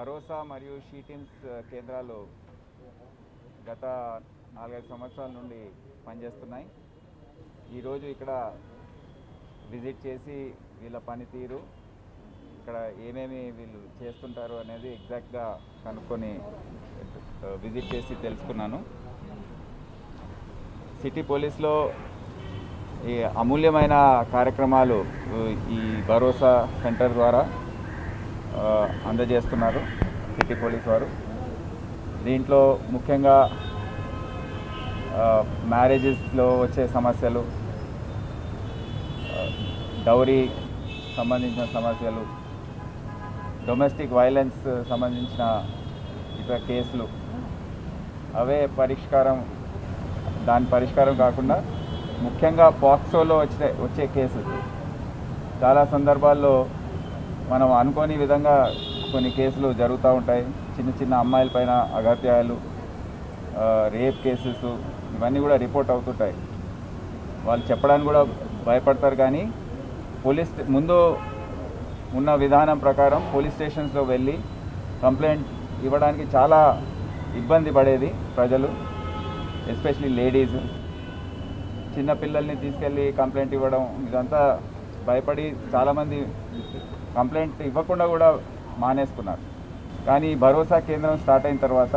భరోసా మరియు షీటిన్స్ కేంద్రాలు గత నాలుగైదు సంవత్సరాల నుండి పనిచేస్తున్నాయి ఈరోజు ఇక్కడ విజిట్ చేసి వీళ్ళ పనితీరు ఇక్కడ ఏమేమి వీళ్ళు చేస్తుంటారు అనేది ఎగ్జాక్ట్గా కనుక్కొని విజిట్ చేసి తెలుసుకున్నాను సిటీ పోలీస్లో ఈ అమూల్యమైన కార్యక్రమాలు ఈ భరోసా సెంటర్ ద్వారా ఆ, అందజేస్తున్నారు సిటీ పోలీస్ వారు దీంట్లో ముఖ్యంగా మ్యారేజెస్లో వచ్చే సమస్యలు డౌరీ సంబంధించిన సమస్యలు డొమెస్టిక్ వైలెన్స్ సంబంధించిన ఇతర కేసులు అవే పరిష్కారం దాని పరిష్కారం కాకుండా ముఖ్యంగా పాక్సోలో వచ్చే వచ్చే కేసెస్ చాలా సందర్భాల్లో మనం అనుకోని విధంగా కొన్ని కేసులు జరుగుతూ ఉంటాయి చిన్న చిన్న అమ్మాయిల పైన అగత్యాలు రేప్ కేసెస్ ఇవన్నీ కూడా రిపోర్ట్ అవుతుంటాయి వాళ్ళు చెప్పడానికి కూడా భయపడతారు కానీ పోలీస్ ముందు ఉన్న విధానం ప్రకారం పోలీస్ స్టేషన్స్లో వెళ్ళి కంప్లైంట్ ఇవ్వడానికి చాలా ఇబ్బంది పడేది ప్రజలు ఎస్పెషలీ లేడీస్ చిన్న పిల్లల్ని తీసుకెళ్ళి కంప్లైంట్ ఇవ్వడం ఇదంతా భయపడి చాలామంది కంప్లైంట్ ఇవ్వకుండా కూడా మానేసుకున్నారు కానీ ఈ భరోసా కేంద్రం స్టార్ట్ అయిన తర్వాత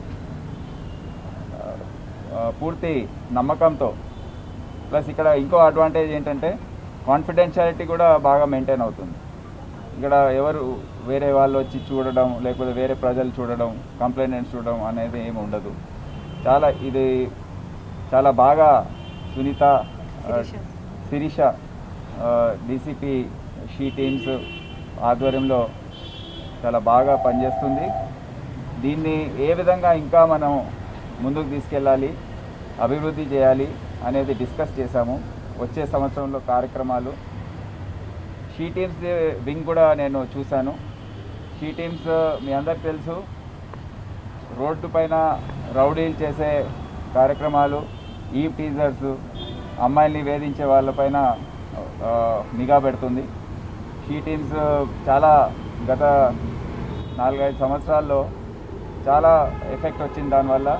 ఆ, పూర్తి నమ్మకంతో ప్లస్ ఇక్కడ ఇంకో అడ్వాంటేజ్ ఏంటంటే కాన్ఫిడెన్షియాలిటీ కూడా బాగా మెయింటైన్ అవుతుంది ఇక్కడ ఎవరు వేరే వాళ్ళు వచ్చి చూడడం లేకపోతే వేరే ప్రజలు చూడడం కంప్లైంట్స్ చూడడం అనేది ఏమి ఉండదు చాలా ఇది చాలా బాగా సునీత ఆ, శిరీష డీసీపీ షీ టీమ్స్ ఆధ్వర్యంలో చాలా బాగా పనిచేస్తుంది దీన్ని ఏ విధంగా ఇంకా మనం ముందుకు తీసుకెళ్ళాలి అభివృద్ధి చేయాలి అనేది డిస్కస్ చేశాము వచ్చే సంవత్సరంలో కార్యక్రమాలు షీ టీమ్స్ వింగ్ కూడా నేను చూశాను షీ టీమ్స్ మీ అందరికి తెలుసు రోడ్డు పైన రౌడీలు చేసే కార్యక్రమాలు ఈ టీజర్స్ అమ్మాయిల్ని వేధించే వాళ్ళపైన ఆ, నిఘా పెడుతుంది షీ టీమ్స్ చాలా గత నాలుగైదు సంవత్సరాల్లో చాలా ఎఫెక్ట్ వచ్చింది దానివల్ల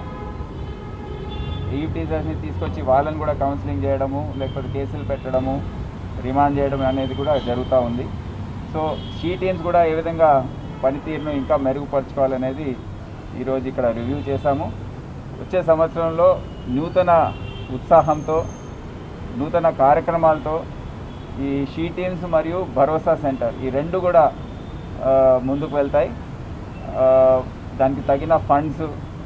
ఈ టీచర్స్ని తీసుకొచ్చి వాళ్ళని కూడా కౌన్సిలింగ్ చేయడము లేకపోతే కేసులు పెట్టడము రిమాండ్ చేయడం అనేది కూడా జరుగుతూ ఉంది సో షీ టీమ్స్ కూడా ఏ విధంగా పనితీరును ఇంకా మెరుగుపరచుకోవాలనేది ఈరోజు ఇక్కడ రివ్యూ చేశాము వచ్చే సంవత్సరంలో నూతన ఉత్సాహంతో నూతన కార్యక్రమాలతో ఈ షీ టీమ్స్ మరియు భరోసా సెంటర్ ఈ రెండు కూడా ఆ, ముందుకు వెళ్తాయి ఆ, దానికి తగిన ఫండ్స్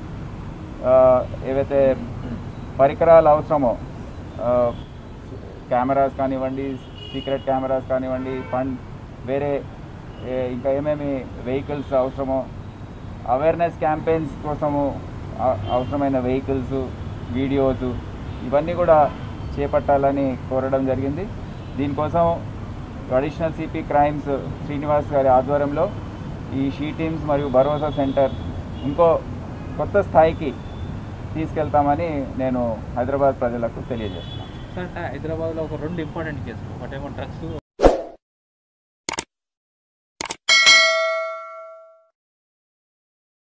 ఏవైతే పరికరాలు అవసరమో ఆ, కెమెరాస్ కానివ్వండి సీక్రెట్ కెమెరాస్ కానివ్వండి ఫండ్ వేరే ఏ- ఇంకా ఏమేమి వెహికల్స్ అవసరమో అవేర్నెస్ క్యాంపెయిన్స్ కోసము అ- అవసరమైన వెహికల్స్ వీడియోస్ ఇవన్నీ కూడా చేపట్టాలని కోరడం జరిగింది దీనికోసం అడిషనల్ సిపి క్రైమ్స్ శ్రీనివాస్ గారి ఆధ్వర్యంలో ఈ షీ టీమ్స్ మరియు భరోసా సెంటర్ ఇంకో కొత్త స్థాయికి తీసుకెళ్తామని నేను హైదరాబాద్ ప్రజలకు తెలియజేస్తున్నాను సార్ అంటే హైదరాబాద్లో ఒక రెండు ఇంపార్టెంట్ కేసులు ఒకటేమో డ్రగ్స్